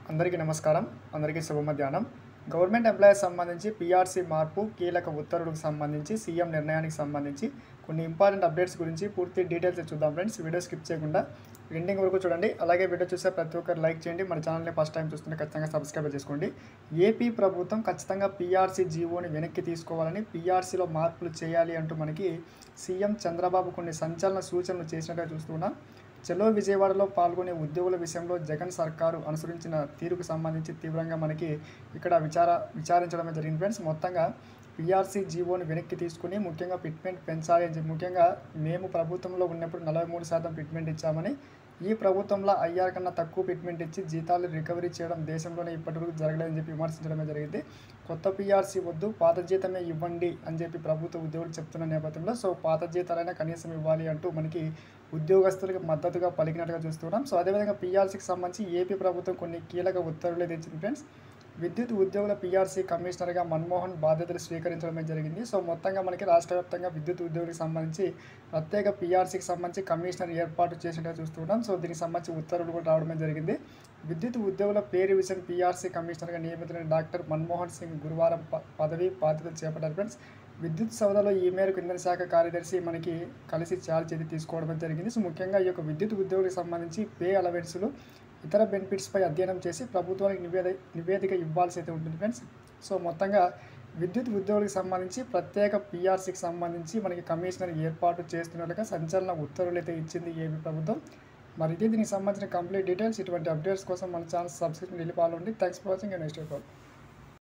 అందరికీ నమస్కారం అందరికీ శుభ మధ్యాహ్నం గవర్నమెంట్ ఎంప్లాయీస్ సంబంధించి పీఆర్సీ మార్పు కీలక ఉత్తర్వులకు సంబంధించి సీఎం నిర్ణయానికి సంబంధించి కొన్ని ఇంపార్టెంట్ అప్డేట్స్ గురించి పూర్తి డీటెయిల్స్ చూద్దాం ఫ్రెండ్స్ వీడియో స్కిప్ చేయకుండా ఎండింగ్ వరకు చూడండి అలాగే వీడియో చూసే ప్రతి ఒక్కరు లైక్ చేయండి మన ఛానల్ని ఫస్ట్ టైం చూస్తుంటే ఖచ్చితంగా సబ్స్క్రైబ్ చేసుకోండి ఏపీ ప్రభుత్వం ఖచ్చితంగా పీఆర్సీ జీవోని వెనక్కి తీసుకోవాలని పీఆర్సీలో మార్పులు చేయాలి అంటూ మనకి సీఎం చంద్రబాబు కొన్ని సంచలన సూచనలు చేసినట్టుగా చూస్తున్నాం చలో విజయవాడలో పాల్గొనే ఉద్యోగుల విషయంలో జగన్ సర్కారు అనుసరించిన తీరుకు సంబంధించి తీవ్రంగా మనకి ఇక్కడ విచార విచారించడమే జరిగింది ఫ్రెండ్స్ మొత్తంగా పీఆర్సీ జీవోని వెనక్కి తీసుకుని ముఖ్యంగా ఫిట్మెంట్ పెంచాలి అని చెప్పి ముఖ్యంగా మేము ప్రభుత్వంలో ఉన్నప్పుడు నలభై మూడు శాతం ఫిట్మెంట్ ఇచ్చామని ఈ ప్రభుత్వంలో ఐఆర్ కన్నా తక్కువ ఫిట్మెంట్ ఇచ్చి జీతాలు రికవరీ చేయడం దేశంలోనే ఇప్పటివరకు జరగలేదని చెప్పి విమర్శించడమే జరిగింది కొత్త పీఆర్సీ వద్దు పాత జీతమే ఇవ్వండి అని చెప్పి ప్రభుత్వ ఉద్యోగులు చెప్తున్న నేపథ్యంలో సో పాత జీతాలైనా కనీసం ఇవ్వాలి అంటూ మనకి ఉద్యోగస్తులకు మద్దతుగా పలికినట్టుగా చూస్తున్నాం సో అదేవిధంగా పీఆర్సీకి సంబంధించి ఏపీ ప్రభుత్వం కొన్ని కీలక ఉత్తర్వులు తెచ్చింది ఫ్రెండ్స్ విద్యుత్ ఉద్యోగుల పీఆర్సీ కమిషనర్గా మన్మోహన్ బాధ్యతలు స్వీకరించడమే జరిగింది సో మొత్తంగా మనకి రాష్ట్ర వ్యాప్తంగా విద్యుత్ ఉద్యోగులకు సంబంధించి ప్రత్యేక పీఆర్సీకి సంబంధించి కమిషనర్ ఏర్పాటు చేసినట్టుగా చూస్తున్నాం సో దీనికి సంబంధించి ఉత్తర్వులు కూడా రావడమే జరిగింది విద్యుత్ ఉద్యోగుల పేరు విషయం పీఆర్సీ కమిషనర్గా నియమితులైన డాక్టర్ మన్మోహన్ సింగ్ గురువారం ప- పదవి బాధ్యతలు చేపట్టారు ఫ్రెండ్స్ విద్యుత్ సౌదాలో ఈ మేరకు ఇంధన శాఖ కార్యదర్శి మనకి కలిసి చార్జ్ చేతి తీసుకోవడం జరిగింది సో ముఖ్యంగా ఈ యొక్క విద్యుత్ ఉద్యోగులకు సంబంధించి పే అలవెన్సులు ఇతర బెనిఫిట్స్పై అధ్యయనం చేసి ప్రభుత్వానికి నివేద నివేదిక ఇవ్వాల్సి అయితే ఉంటుంది ఫ్రెండ్స్ సో మొత్తంగా విద్యుత్ ఉద్యోగులకు సంబంధించి ప్రత్యేక పీఆర్సీకి సంబంధించి మనకి కమిషనర్ ఏర్పాటు చేస్తున్నట్టుగా సంచలన ఉత్తర్వులు అయితే ఇచ్చింది ఏపీ ప్రభుత్వం మరి ఇది దీనికి సంబంధించిన కంప్లీట్ డీటెయిల్స్ ఇటువంటి అప్డేట్స్ కోసం మన ఛానల్ సబ్స్క్రిప్షన్ వెళ్ళిపోవాలండి thanks for watching next call